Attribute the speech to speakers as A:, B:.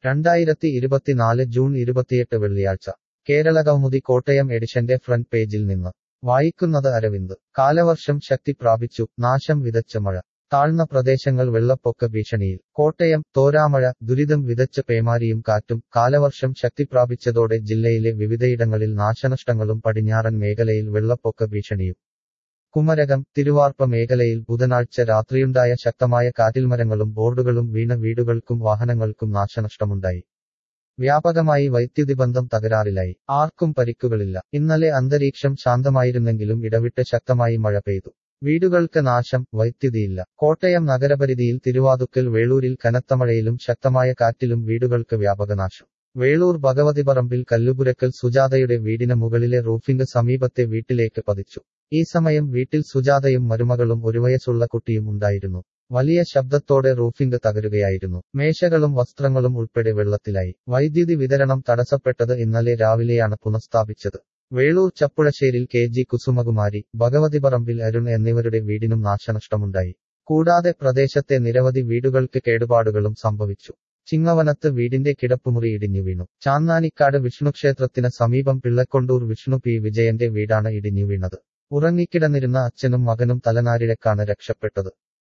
A: രണ്ടായിരത്തി ഇരുപത്തിനാല് ജൂൺ ഇരുപത്തിയെട്ട് വെള്ളിയാഴ്ച കേരള കൗമുദി കോട്ടയം എഡിഷന്റെ ഫ്രണ്ട് പേജിൽ നിന്ന് വായിക്കുന്നത് അരവിന്ദ് കാലവർഷം ശക്തി പ്രാപിച്ചു നാശം വിതച്ച മഴ താഴ്ന്ന പ്രദേശങ്ങൾ വെള്ളപ്പൊക്ക ഭീഷണിയിൽ കോട്ടയം തോരാമഴ ദുരിതം വിതച്ച പേമാരിയും കാറ്റും കാലവർഷം ശക്തി പ്രാപിച്ചതോടെ ജില്ലയിലെ വിവിധയിടങ്ങളിൽ നാശനഷ്ടങ്ങളും പടിഞ്ഞാറൻ മേഖലയിൽ വെള്ളപ്പൊക്ക ഭീഷണിയും കുമരകം തിരുവാർപ്പ മേഖലയിൽ ബുധനാഴ്ച രാത്രിയുണ്ടായ ശക്തമായ കാറ്റിൽമരങ്ങളും ബോർഡുകളും വീണ വീടുകൾക്കും വാഹനങ്ങൾക്കും നാശനഷ്ടമുണ്ടായി വ്യാപകമായി വൈദ്യുതി ബന്ധം തകരാറിലായി ആർക്കും പരിക്കുകളില്ല ഇന്നലെ അന്തരീക്ഷം ശാന്തമായിരുന്നെങ്കിലും ഇടവിട്ട് ശക്തമായി മഴ പെയ്തു വീടുകൾക്ക് നാശം വൈദ്യുതിയില്ല കോട്ടയം നഗരപരിധിയിൽ തിരുവാതുക്കൽ വേളൂരിൽ കനത്ത മഴയിലും ശക്തമായ കാറ്റിലും വീടുകൾക്ക് വ്യാപകനാശം വേളൂർ ഭഗവതിപറമ്പിൽ കല്ലുപുരക്കൽ സുജാതയുടെ വീടിന് മുകളിലെ റൂഫിംഗ് സമീപത്തെ വീട്ടിലേക്ക് പതിച്ചു ഈ സമയം വീട്ടിൽ സുജാതയും മരുമകളും ഒരു വയസ്സുള്ള കുട്ടിയും ഉണ്ടായിരുന്നു വലിയ ശബ്ദത്തോടെ റൂഫിംഗ് തകരുകയായിരുന്നു മേശകളും വസ്ത്രങ്ങളും ഉൾപ്പെടെ വെള്ളത്തിലായി വൈദ്യുതി വിതരണം തടസ്സപ്പെട്ടത് ഇന്നലെ രാവിലെയാണ് പുനഃസ്ഥാപിച്ചത് വേളൂർ ചപ്പുഴശ്ശേരിൽ കെ ജി കുസുമകുമാരി ഭഗവതിപറമ്പിൽ അരുൺ എന്നിവരുടെ വീടിനും നാശനഷ്ടമുണ്ടായി കൂടാതെ പ്രദേശത്തെ നിരവധി വീടുകൾക്ക് കേടുപാടുകളും സംഭവിച്ചു ചിങ്ങവനത്ത് വീടിന്റെ കിടപ്പുമുറി ഇടിഞ്ഞു വീണു ചാന്നാനിക്കാട് വിഷ്ണുക്ഷേത്രത്തിന് സമീപം പിള്ളക്കൊണ്ടൂർ വിഷ്ണു പി വിജയന്റെ വീടാണ് ഇടിഞ്ഞു വീണത് ഉറങ്ങിക്കിടന്നിരുന്ന അച്ഛനും മകനും തലനാരിഴക്കാണ് രക്ഷപ്പെട്ടത്